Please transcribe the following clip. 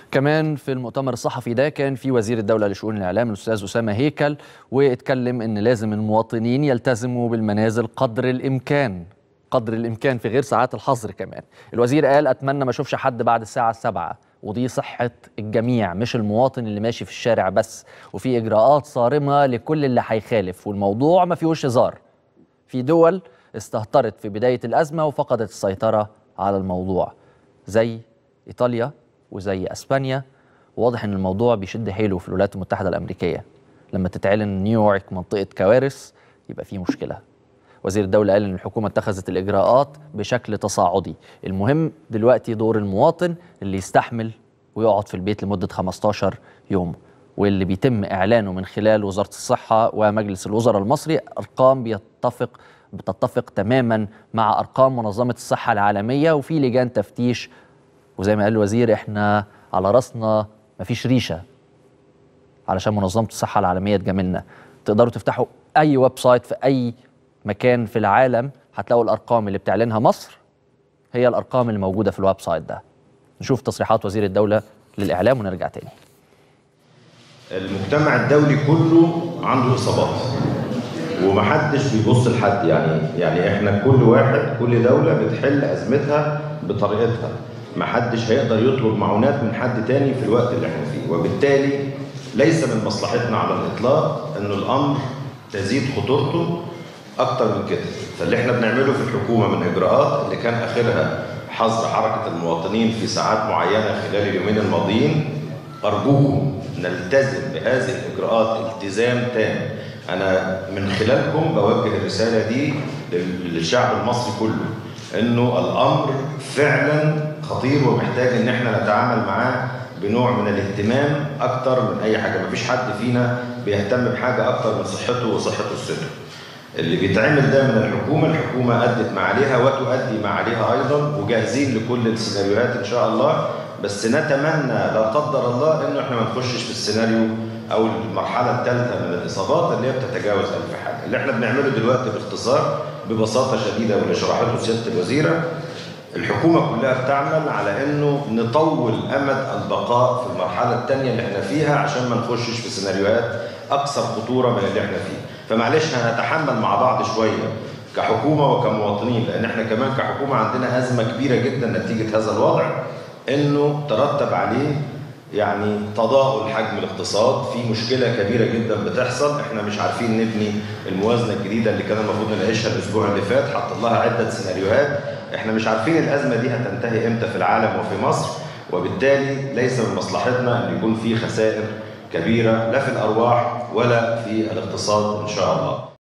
كمان في المؤتمر الصحفي ده كان في وزير الدولة لشؤون الإعلام الأستاذ أسامة هيكل واتكلم إن لازم المواطنين يلتزموا بالمنازل قدر الإمكان قدر الإمكان في غير ساعات الحظر كمان الوزير قال أتمنى ما أشوفش حد بعد الساعة السابعة ودي صحة الجميع مش المواطن اللي ماشي في الشارع بس وفي إجراءات صارمة لكل اللي هيخالف والموضوع ما فيهوش هزار في دول استهترت في بداية الأزمة وفقدت السيطرة على الموضوع زي إيطاليا وزي أسبانيا واضح إن الموضوع بيشد حيله في الولايات المتحدة الأمريكية لما تتعلن نيويورك منطقة كوارث يبقى في مشكلة وزير الدولة قال إن الحكومة اتخذت الإجراءات بشكل تصاعدي المهم دلوقتي دور المواطن اللي يستحمل ويقعد في البيت لمدة 15 يوم واللي بيتم إعلانه من خلال وزارة الصحة ومجلس الوزراء المصري أرقام بيتفق بتتفق تماما مع أرقام منظمة الصحة العالمية وفي لجان تفتيش وزي ما قال الوزير احنا على راسنا مفيش ريشة علشان منظمة الصحة العالمية تجاملنا تقدروا تفتحوا أي ويب سايت في أي مكان في العالم هتلاقوا الأرقام اللي بتعلنها مصر هي الأرقام اللي موجودة في الويب سايت ده نشوف تصريحات وزير الدولة للإعلام ونرجع تاني المجتمع الدولي كله عنده إصابات ومحدش بيبص لحد يعني يعني احنا كل واحد كل دولة بتحل أزمتها بطريقتها محدش هيقدر يطلب معونات من حد تاني في الوقت اللي احنا فيه وبالتالي ليس من مصلحتنا على الإطلاق أن الأمر تزيد خطورته أكتر من كده فاللي احنا بنعمله في الحكومة من إجراءات اللي كان آخرها حظر حركة المواطنين في ساعات معينة خلال اليومين الماضيين أرجوكم نلتزم بهذه الإجراءات التزام تام أنا من خلالكم بوجه الرسالة دي للشعب المصري كله إنه الأمر فعلا خطير ومحتاج إن احنا نتعامل معاه بنوع من الاهتمام أكتر من أي حاجة مفيش حد فينا بيهتم بحاجة أكتر من صحته وصحة أسرته اللي بيتعمل ده من الحكومة الحكومة أدت ما عليها وتؤدي ما عليها أيضا وجاهزين لكل السيناريوهات إن شاء الله بس نتمنى لا قدر الله إنه إحنا ما نخشش في السيناريو أو المرحلة الثالثة من الإصابات اللي هي بتتجاوز ألف حالة اللي إحنا بنعمله دلوقتي باختصار ببساطة شديدة واللي شرحته سيادة الوزيرة الحكومة كلها بتعمل على إنه نطول أمد البقاء في المرحلة الثانية اللي إحنا فيها عشان ما نخشش في سيناريوهات أكثر خطورة من اللي إحنا فيه فمعلش هنتحمل مع بعض شويه كحكومه وكمواطنين لان احنا كمان كحكومه عندنا ازمه كبيره جدا نتيجه هذا الوضع انه ترتب عليه يعني تضاؤل حجم الاقتصاد في مشكله كبيره جدا بتحصل احنا مش عارفين نبني الموازنه الجديده اللي كان المفروض نناقشها الاسبوع اللي فات حط لها عده سيناريوهات احنا مش عارفين الازمه دي هتنتهي امتى في العالم وفي مصر وبالتالي ليس من مصلحتنا ان يكون في خسائر كبيرة لا في الأرواح ولا في الاقتصاد إن شاء الله